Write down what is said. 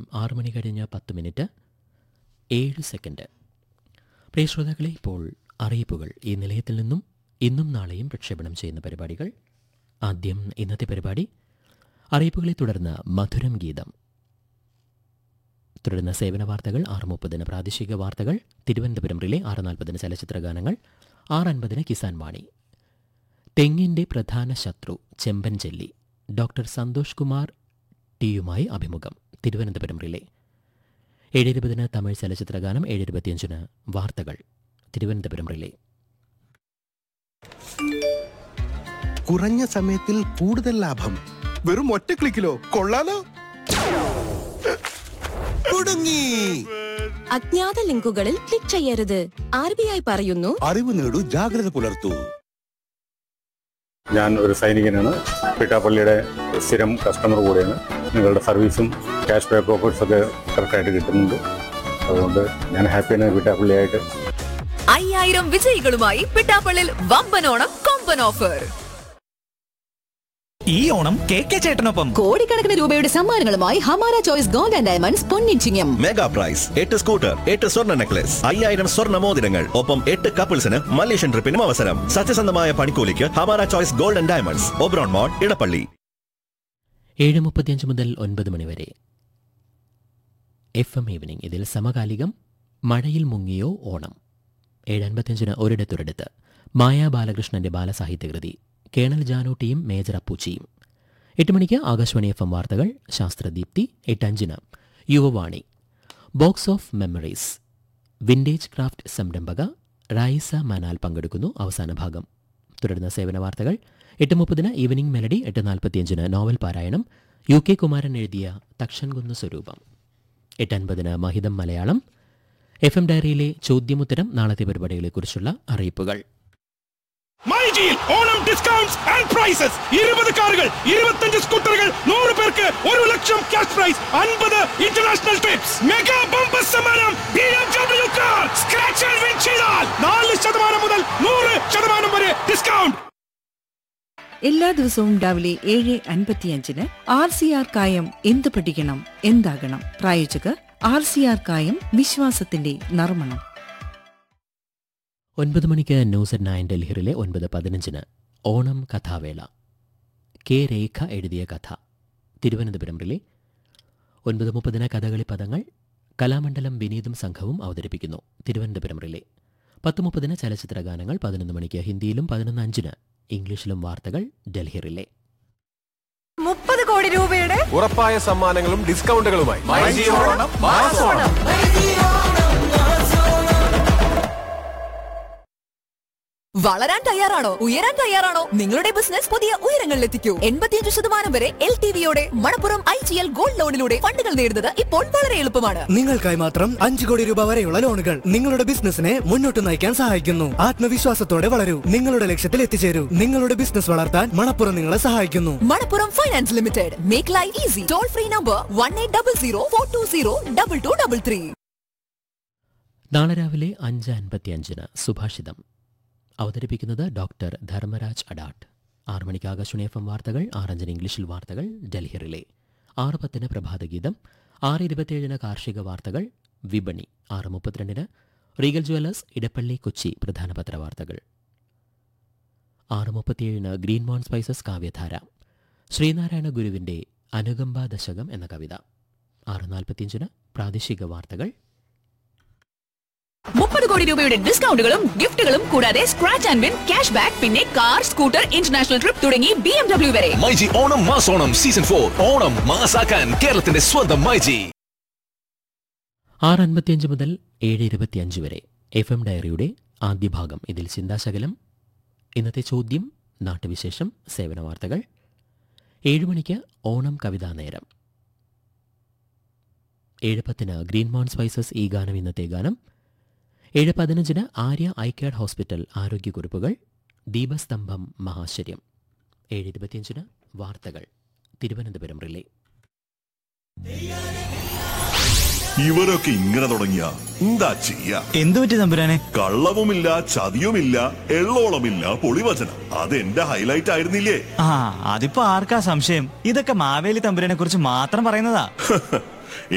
ആറ് മണി കഴിഞ്ഞ് പത്ത് മിനിറ്റ് ഏഴ് സെക്കൻഡ് പ്രിയ ശ്രോതാക്കളെ ഇപ്പോൾ അറിയിപ്പുകൾ ഈ നിലയത്തിൽ നിന്നും ഇന്നും നാളെയും പ്രക്ഷേപണം ചെയ്യുന്ന പരിപാടികൾ ആദ്യം ഇന്നത്തെ പരിപാടി അറിയിപ്പുകളെ തുടർന്ന് മധുരം ഗീതം തുടർന്ന് സേവന വാർത്തകൾ ആറ് മുപ്പതിന് പ്രാദേശിക വാർത്തകൾ തിരുവനന്തപുരം റിലേ ആറ് നാൽപ്പതിന് ചലച്ചിത്ര ഗാനങ്ങൾ ആറ് അൻപതിന് കിസാൻ വാണി തെങ്ങിന്റെ പ്രധാന ശത്രു ചെമ്പൻ ചെല്ലി ഡോക്ടർ സന്തോഷ് കുമാർ ടിയുമായി അഭിമുഖം തിരുവനന്തപുരം റിലേ ഏഴ് ഇരുപതിന് തമിഴ് ചലച്ചിത്ര ഗാനം ഏഴ് ഇരുപത്തിയഞ്ചിന് വാർത്തകൾ തിരുവനന്തപുരം റിലേ കുറഞ്ഞ സമയത്തിൽ കൂടുതൽ ലാഭം വെറും ഒറ്റ ക്ലിക്കിലോ കൊള്ളാലോ കുടുങ്ങി അജ്ഞാത ലിങ്കുകളിൽ ക്ലിക്ക് ചെയ്യരുത് ആർ ബി ഐ പറയുന്നു അറിവ് നേടൂ ജാഗ്രത പുലർത്തൂ ഞാൻ ഒരു സൈനികനാണ് പിട്ടാപ്പള്ളിയുടെ സ്ഥിരം കസ്റ്റമർ കൂടെയാണ് നിങ്ങളുടെ സർവീസും ക്യാഷ് ബാക്ക് ഓഫേഴ്സ് ഒക്കെ കറക്റ്റായിട്ട് കിട്ടുന്നുണ്ട് അതുകൊണ്ട് ഞാൻ ഹാപ്പിയാണ് പിട്ടാപ്പള്ളിയായിട്ട് അയ്യായിരം വിജയികളുമായി പിട്ടാപ്പള്ളിൽ വമ്പനോണം കൊമ്പൻ ഓഫർ ഈ ഓണം കെ കെ ചേട്ടനൊപ്പം കോടിക്കണക്കിന് രൂപയുടെ സമ്മാനങ്ങളുമായി Hamara choice gold and diamonds പൊന്നിച്ചിങ്ങം മെഗാ പ്രൈസ് എട്ട് സ്കൂട്ടർ എട്ട് സ്വർണ്ണ നെക്ലസ് അയ്യായിരം സ്വർണ്ണ മോതിരങ്ങൾ ഒപ്പം എട്ട് കപ്പിൾസിന് മലേഷ്യൻ ട്രിപ്പിനും അവസരം സത്യസന്ധമായ പണിക്കൂലിക്ക് Hamara choice gold and diamonds Oberon mall Edappally ഏഴ് മുപ്പത്തിയഞ്ച് മുതൽ ഒൻപത് മണിവരെ എഫ് എം ഈവനിംഗ് ഇതിൽ സമകാലികം മഴയിൽ മുങ്ങിയോ ഓണം ഏഴ് അൻപത്തിയഞ്ചിന് ഒരിടത്തൊരിടത്ത് മായാ ബാലകൃഷ്ണന്റെ ബാലസാഹിത്യകൃതി കേണൽ ജാനോട്ടിയും മേജർ അപ്പൂച്ചിയും എട്ട് മണിക്ക് ആകാശവാണി എഫ് എം വാർത്തകൾ ശാസ്ത്രദീപ്തി എട്ടഞ്ചിന് Yuvavani box of memories vintage craft സംരംഭക റൈസ മനാൽ പങ്കെടുക്കുന്നു അവസാന ഭാഗം തുടർന്ന് സേവന വാർത്തകൾ എട്ട് മുപ്പതിന് ഈവനിംഗ് മെലഡി എട്ട് നാൽപ്പത്തിയഞ്ചിന് നോവൽ പാരായണം യു കെ കുമാരൻ എഴുതിയ തക്ഷൻകുന്ന് സ്വരൂപം എട്ട് അൻപതിന് മഹിതം മലയാളം എഫ് എം ഡയറിയിലെ ചോദ്യമുത്തരം നാളത്തെ പരിപാടികളെക്കുറിച്ചുള്ള അറിയിപ്പുകൾ മൈജിയിൽ ഓണം ഡിസ്കൗണ്ട്സ് ആൻഡ് പ്രൈസസ് ഇരുപത് കാറുകൾ ഇരുപത്തഞ്ച് സ്കൂട്ടറുകൾ നൂറ് പേർക്ക് ഒരു ലക്ഷം ക്യാഷ് പ്രൈസ് അൻപത് ഇന്റർനാഷണൽ ട്രിപ്സ് മെഗാ ബമ്പർ സമ്മാനം B M W car scratch and win ചെയ്താൽ നാല് ശതമാനം മുതൽ നൂറ് ശതമാനം വരെ ഡിസ്കൗണ്ട് എല്ലാ ദിവസവും രാവിലെ ഏഴ് അൻപത്തിയഞ്ചിന് ആർ സി ആർ കായം എന്ത് പഠിക്കണം എന്താകണം പ്രായോജകർ ആർ സി ആർ കായം വിശ്വാസത്തിന്റെ നർമ്മണം ഒൻപത് മണിക്ക് ന്യൂസ് അറ്റ് നയൻ ഡൽഹിയിലെ ഒൻപത് പതിനഞ്ചിന് ഓണം കഥാവേള കെ രേഖ എഴുതിയ കഥ തിരുവനന്തപുരം റിലേ ഒൻപത് മുപ്പതിന് കഥകളി പദങ്ങൾ കലാമണ്ഡലം വിനീതും സംഘവും അവതരിപ്പിക്കുന്നു തിരുവനന്തപുരം റിലേ പത്ത് മുപ്പതിന് ചലച്ചിത്ര ഗാനങ്ങൾ പതിനൊന്ന് മണിക്ക് ഹിന്ദിയിലും പതിനൊന്ന് അഞ്ചിന് ഇംഗ്ലീഷിലും വാർത്തകൾ ഡൽഹി റിലേ മുപ്പത് കോടി രൂപയുടെ ഉറപ്പായ സമ്മാനങ്ങളും ഡിസ്കൗണ്ടുകളുമായി വളരാൻ തയ്യാറാണോ ഉയരാൻ തയ്യാറാണോ നിങ്ങളുടെ ബിസിനസ് പുതിയ ഉയരങ്ങളിലെത്തിക്കൂ എൺപത്തിയഞ്ച് ശതമാനം വരെ എൽ ടി വിയോടെ Manappuram I G L gold ലോണിലൂടെ ഫണ്ടുകൾ നേടുന്നത് ഇപ്പോൾ വളരെ എളുപ്പമാണ് നിങ്ങൾക്കായി മാത്രം അഞ്ചു കോടി രൂപ വരെയുള്ള ലോണുകൾ നിങ്ങളുടെ ബിസിനസിനെ മുന്നോട്ട് നയിക്കാൻ സഹായിക്കുന്നു ആത്മവിശ്വാസത്തോടെ വളരൂ നിങ്ങളുടെ ലക്ഷ്യത്തിൽ എത്തിച്ചേരൂ നിങ്ങളുടെ ബിസിനസ് വളർത്താൻ മണപ്പുറം നിങ്ങളെ സഹായിക്കുന്നു Manappuram finance limited make life easy toll free number one eight double zero four two zero double two double three നാളെ രാവിലെ അഞ്ച് അൻപത്തിയഞ്ചിന് സുഭാഷിതം അവതരിപ്പിക്കുന്നത് ഡോക്ടർ ധർമ്മരാജ് അഡാട്ട് ആറ് മണിക്ക് ആകാശവാണി എഫ് എം വാർത്തകൾ ആറഞ്ചിന് ഇംഗ്ലീഷിൽ വാർത്തകൾ ഡൽഹി റിലേ ആറ് പത്തിന് പ്രഭാതഗീതം ആറ് ഇരുപത്തിയേഴിന് കാർഷിക വാർത്തകൾ വിപണി ആറ് മുപ്പത്തിരണ്ടിന് റീഗൽ ജ്വല്ലേഴ്സ് ഇടപ്പള്ളി കൊച്ചി പ്രധാന പത്രവാർത്തകൾ ആറ് മുപ്പത്തിയേഴിന് ഗ്രീൻ മോൺ സ്പൈസസ് കാവ്യധാര ശ്രീനാരായണ ഗുരുവിൻ്റെ അനുകമ്പ ദശകം എന്ന കവിത ആറ് നാൽപ്പത്തിയഞ്ചിന് പ്രാദേശിക വാർത്തകൾ മുപ്പത് കോടി രൂപയുടെ ഡിസ്കൗണ്ടുകളും ഗിഫ്റ്റുകളും കൂടാതെ scratch and win cash back പിന്നെ കാർ സ്കൂട്ടർ ഇന്റർനാഷണൽ ട്രിപ്പ് തുടങ്ങി ബി എം ഡബ്ല്യു വരെ മൈജി ഓണം മാസോണം സീസൺ ഫോർ ഓണം മാസാക്കാൻ കേരളത്തിന്റെ സ്വന്തം മൈജി ആറ് അൻപത്തിയഞ്ച് മുതൽ ഏഴ് ഇരുപത്തിയഞ്ച് വരെ എഫ് എം ഡയറിയുടെ ആദ്യ ഭാഗം ഇതിൽ ചിന്താശകലം ഇന്നത്തെ ചോദ്യം നാട്ടുവിശേഷം സേവന വാർത്തകൾ ഏഴ് മണിക്ക് ഓണം കവിതാ നേരം ഏഴ് പത്തിന് ഗ്രീൻ മോൺ സ്പൈസസ് ഈ ഗാനം ഇന്നത്തെ ഗാനം ഏഴ് പതിനഞ്ചിന് ആര്യ ഐക്യാഡ് ഹോസ്പിറ്റൽ ആരോഗ്യക്കുറിപ്പുകൾ ദീപസ്തംഭം മഹാശ്ചര്യം ഏഴ് ഇരുപത്തിയഞ്ചിന് വാർത്തകൾ തിരുവനന്തപുരം റിലേ ഇവരൊക്കെ ഇങ്ങനെ തുടങ്ങിയ എന്താ ചെയ്യാ എന്തു പറ്റി തമ്പുരാനെ കള്ളവുമില്ല ചതിയുമില്ല എള്ളോളമില്ല പൊളിവചനം അത് എന്റെ ഹൈലൈറ്റ് ആയിരുന്നില്ലേ ആ അതിപ്പോ ആർക്കാ സംശയം ഇതൊക്കെ മാവേലി തമ്പുരാനെ കുറിച്ച് മാത്രം പറയുന്നതാ